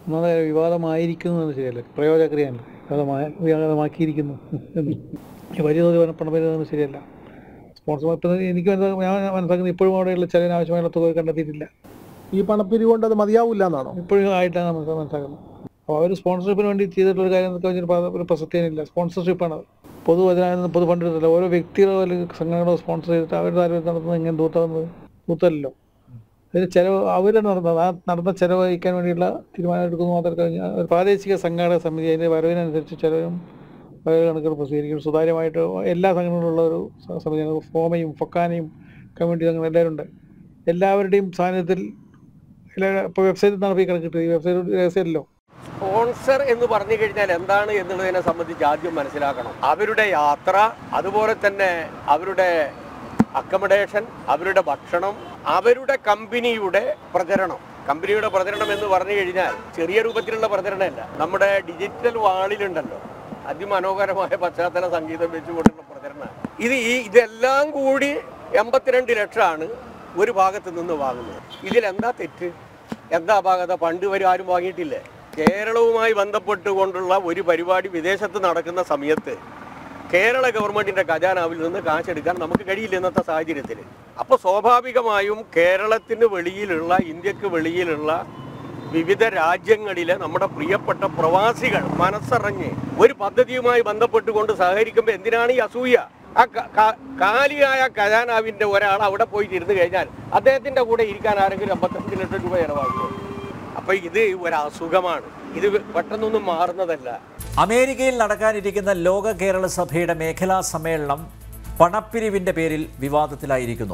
ഒന്നാമത് വിവാദമായിരിക്കുന്നു എന്ന് ശരിയല്ല പ്രയോജനക്രിയല്ല വിവാദമായ വിവാദമാക്കിയിരിക്കുന്നു എന്ന് ഈ വലിയ തോതിൽ പണം വരുന്നത് ശരിയല്ല സ്പോൺസർ ഇപ്പം എനിക്ക് മനസ്സിലാ- ഞാൻ മനസ്സിലാക്കുന്നത് ഇപ്പോഴും അവിടെയുള്ള ചെലവിന് ആവശ്യമായുള്ള തുക കണ്ടെത്തിയിട്ടില്ല ഈ പണപ്പിരിവ് കൊണ്ട് അത് മതിയാവില്ല എന്നാണോ ഇപ്പോഴും ആയിട്ടാണ് നമുക്ക് മനസ്സിലാക്കുന്നത് അപ്പോൾ അവർ സ്പോൺസർഷിപ്പിന് വേണ്ടി ചെയ്തിട്ടുള്ള കാര്യം എന്നൊക്കെ വെച്ചാൽ പ- ഒരു പ്രസക്തിയില്ല സ്പോൺസർഷിപ്പാണ് അത് പൊതു അതിനകത്ത് പൊതു ഫണ്ട് എടുത്തില്ല ഓരോ വ്യക്തികളോ അല്ലെങ്കിൽ സംഘടനകളോ സ്പോൺസർ ചെയ്തിട്ട് അവരുടെ താല്പര്യം നടത്തുന്നത് ഇങ്ങനെ തൂത്താവുന്നത് തൂത്തല്ലോ അതിന് ചിലവ് അവർ നടന്നത് ആ നടന്ന ചിലവ് വഹിക്കാൻ വേണ്ടിയുള്ള തീരുമാനം എടുക്കുന്നു മാത്രം കഴിഞ്ഞാൽ ഒരു പ്രാദേശിക സംഘാടക സമിതി അതിൻ്റെ വരവിനനുസരിച്ച് ചിലവും വരവ് കണക്കുകൾ പ്രസിദ്ധീകരിക്കും സുതാര്യമായിട്ട് എല്ലാ സംഘടനകളുള്ള ഒരു സ- സമിതിയാണ് ഫോമയും ഫൊക്കാനയും കമ്മ്യൂണിറ്റി സംഘടന എല്ലാവരും ഉണ്ട് എല്ലാവരുടെയും സാന്നിധ്യത്തിൽ എല്ലാവരും ഇപ്പോൾ വെബ്സൈറ്റിൽ നിന്നാണ് ഇപ്പോൾ ഈ കണക്കിട്ട് ഈ വെബ്സൈറ്റ് രഹസ്യമല്ലോ സ്പോൺസർ എന്ന് പറഞ്ഞു കഴിഞ്ഞാൽ എന്താണ് എന്നുള്ളതിനെ സംബന്ധിച്ച് ആദ്യം മനസ്സിലാക്കണം അവരുടെ യാത്ര അതുപോലെ തന്നെ അവരുടെ അക്കമഡേഷൻ അവരുടെ ഭക്ഷണം അവരുടെ കമ്പനിയുടെ പ്രചരണം കമ്പനിയുടെ പ്രചരണം എന്ന് പറഞ്ഞു കഴിഞ്ഞാൽ ചെറിയ രൂപത്തിലുള്ള പ്രചരണമല്ല നമ്മുടെ ഡിജിറ്റൽ വാളിലുണ്ടല്ലോ അതിമനോഹരമായ പശ്ചാത്തല സംഗീതം വെച്ചുകൊണ്ടുള്ള പ്രചരണം ഇത് ഈ ഇതെല്ലാം കൂടി എൺപത്തിരണ്ട് ലക്ഷമാണ് ഒരു ഭാഗത്ത് നിന്ന് വാങ്ങുന്നത് ഇതിലെന്താ തെറ്റ് എന്താ അപാകത പണ്ട് വരെ ആരും വാങ്ങിയിട്ടില്ലേ കേരളവുമായി ബന്ധപ്പെട്ടുകൊണ്ടുള്ള ഒരു പരിപാടി വിദേശത്ത് നടക്കുന്ന സമയത്ത് കേരള ഗവൺമെന്റിന്റെ ഖജാനാവിൽ നിന്ന് കാശെടുക്കാൻ നമുക്ക് കഴിയില്ല ഇന്നത്തെ സാഹചര്യത്തിൽ അപ്പോൾ സ്വാഭാവികമായും കേരളത്തിന് വെളിയിലുള്ള ഇന്ത്യക്ക് വെളിയിലുള്ള വിവിധ രാജ്യങ്ങളിലെ നമ്മുടെ പ്രിയപ്പെട്ട പ്രവാസികൾ മനസ്സറിഞ്ഞ് ഒരു പദ്ധതിയുമായി ബന്ധപ്പെട്ടുകൊണ്ട് സഹകരിക്കുമ്പോൾ എന്തിനാണ് ഈ അസൂയ ആ ക- ക- കാലിയായ ഖജാനാവിന്റെ ഒരാൾ അവിടെ പോയിട്ട് ഇരുന്ന് കഴിഞ്ഞാൽ അദ്ദേഹത്തിന്റെ കൂടെ ഇരിക്കാൻ ആരെങ്കിലും അമ്പത്തഞ്ച് ലക്ഷം രൂപ ചെലവാക്കുമോ അപ്പൊ ഇത് ഒരു അസുഖമാണ് ഇത് പെട്ടെന്നൊന്നും മാറുന്നതല്ല അമേരിക്കയിൽ നടക്കാനിരിക്കുന്ന ലോക കേരള സഭയുടെ മേഖലാ സമ്മേളനം പണപ്പിരിവിന്റെ പേരിൽ വിവാദത്തിലായിരിക്കുന്നു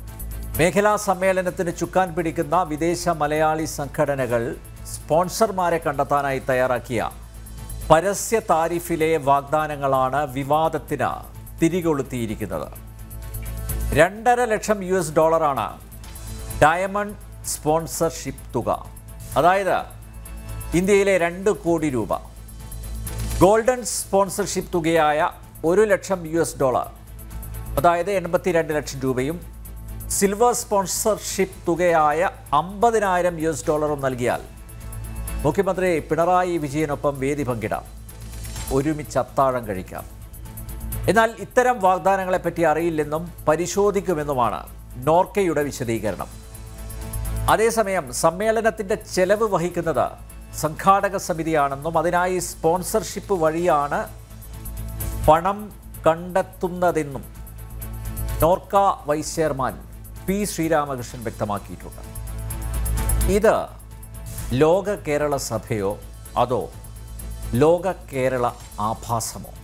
മേഖലാ സമ്മേളനത്തിന് ചുക്കാൻ പിടിക്കുന്ന വിദേശ മലയാളി സംഘടനകൾ സ്പോൺസർമാരെ കണ്ടെത്താനായി തയ്യാറാക്കിയ പരസ്യ താരിഫിലെ വാഗ്ദാനങ്ങളാണ് വിവാദത്തിന് തിരികൊളുത്തിയിരിക്കുന്നത് രണ്ടര ലക്ഷം യു എസ് ഡോളറാണ് ഡയമണ്ട് സ്പോൺസർഷിപ്പ് തുക അതായത് ഇന്ത്യയിലെ രണ്ട് കോടി രൂപ ഗോൾഡൻ സ്പോൺസർഷിപ്പ് തുകയായ ഒരു ലക്ഷം യു എസ് ഡോളർ അതായത് എൺപത്തിരണ്ട് ലക്ഷം രൂപയും സിൽവർ സ്പോൺസർഷിപ്പ് തുകയായ അമ്പതിനായിരം യു എസ് ഡോളറും നൽകിയാൽ മുഖ്യമന്ത്രി പിണറായി വിജയനൊപ്പം വേദി പങ്കിടാം ഒരുമിച്ച് അത്താഴം കഴിക്കാം എന്നാൽ ഇത്തരം വാഗ്ദാനങ്ങളെപ്പറ്റി അറിയില്ലെന്നും പരിശോധിക്കുമെന്നുമാണ് നോർക്കയുടെ വിശദീകരണം അതേസമയം സമ്മേളനത്തിന്റെ ചെലവ് വഹിക്കുന്നത് സംഘാടക സമിതിയാണെന്നും അതിനായി സ്പോൺസർഷിപ്പ് വഴിയാണ് പണം കണ്ടെത്തുന്നതെന്നും Norka vice chairman P Sreeramakrishnan വ്യക്തമാക്കിയിട്ടുണ്ട് ഇത് ലോക കേരള സഭയോ അതോ ലോക കേരള ആഭാസമോ